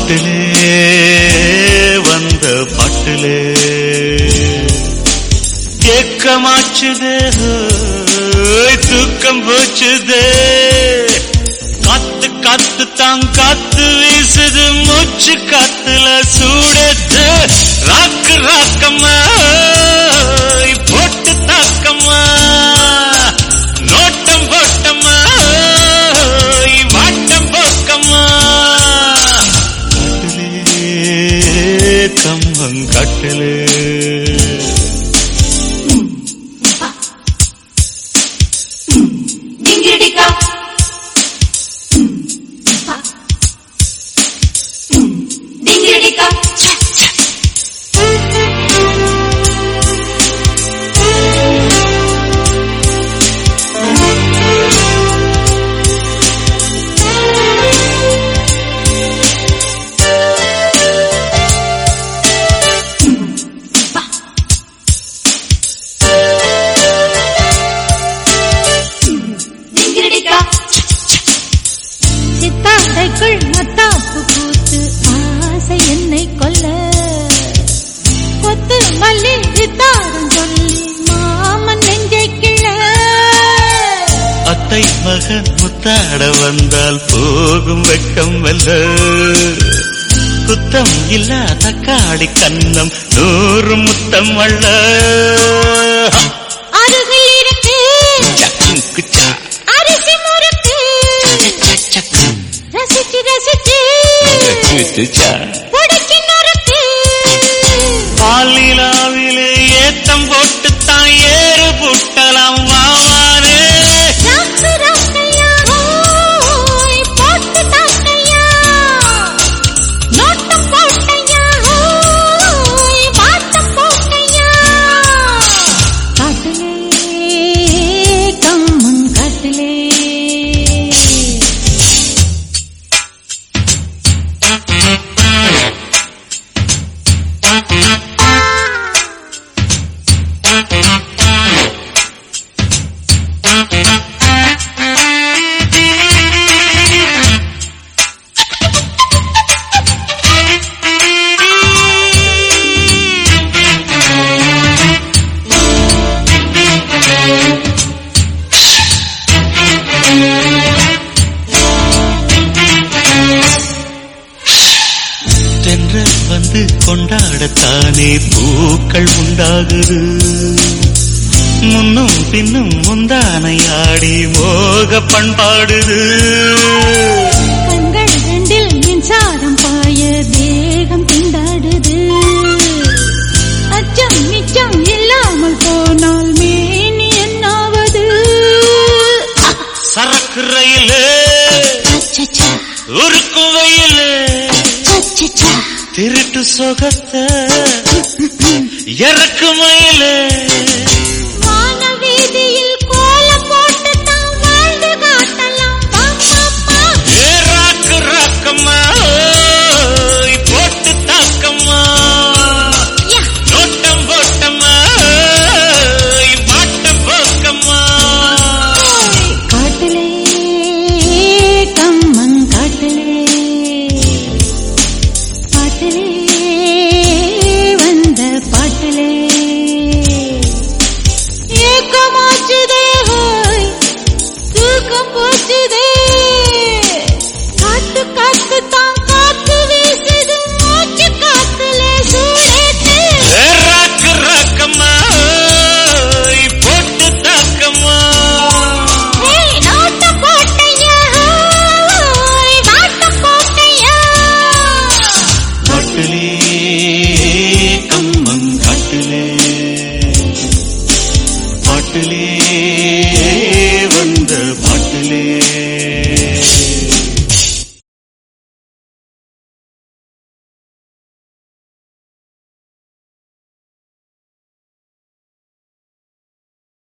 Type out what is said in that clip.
காட்டிலே வந்த பாட்டிலே ஏக்கமாச்சுதே ஓய், தூக்கம் போச்சுதே காத்து காத்து தான் காத்து வீசுது மூச்சு காத்துல சூடத்து ராக்கு ராக்கம்மா ஓய், போட்டு தாக்கம்மா நோட்டம் போட்டம்மா ஓய், வாட்டம் போக்கம்மா காட்டிலே கம்பங்கட்டிலே டிங்கிடிகா டிங்கிடிகா டிங்கிடிகா சித்தாடைக்குள் மத்தாப்பு கூத்து ஆசை என்னை கொல்ல கொத்து மல்லி வித்தாரம் சொல்லி மாமன் நெஞ்சை கிள்ள அத்தை மகன் முத்தாட வந்தால் போகும் வெக்கம் வல்ல குத்தம் இல்ல தக்காடி கன்னம் நூறு முத்தம் வல்ல அருகில் இருக்கு குச்சா அரிசி முறுக்கு ரசிச்சு ரசிச்சு உடைச்சு நொறுக்கு பாலிலாவிலே ஏத்தம் போட்டு தான் ஏறு புட்டலாம் வாவானே ராக்கு ராக்கையா ஓய் போட்டு தாக்கையா நோட்டம் போட்டையா ஓய் வாட்டம் போட்டையா காட்டிலே கம்மன் காட்டிலே தென்றல் வந்து கொண்டாடத்தானே பூக்கள் உண்டாகுது முன்னும் பின்னும் முந்தானையாடி மோக பண்பாடுது கண்கள் ரெண்டில் மின்சாரம் பாய தேகம் திண்டாடுது அச்சம் நிச்சம் இல்லாமல் போனால் மேனி என்னாவது சரக்கு ரயிலு அச்சச்சா, உருக்கு வெயிலு அச்சச்சா. திருட்டு சொகத்த இறக்கு மயிலு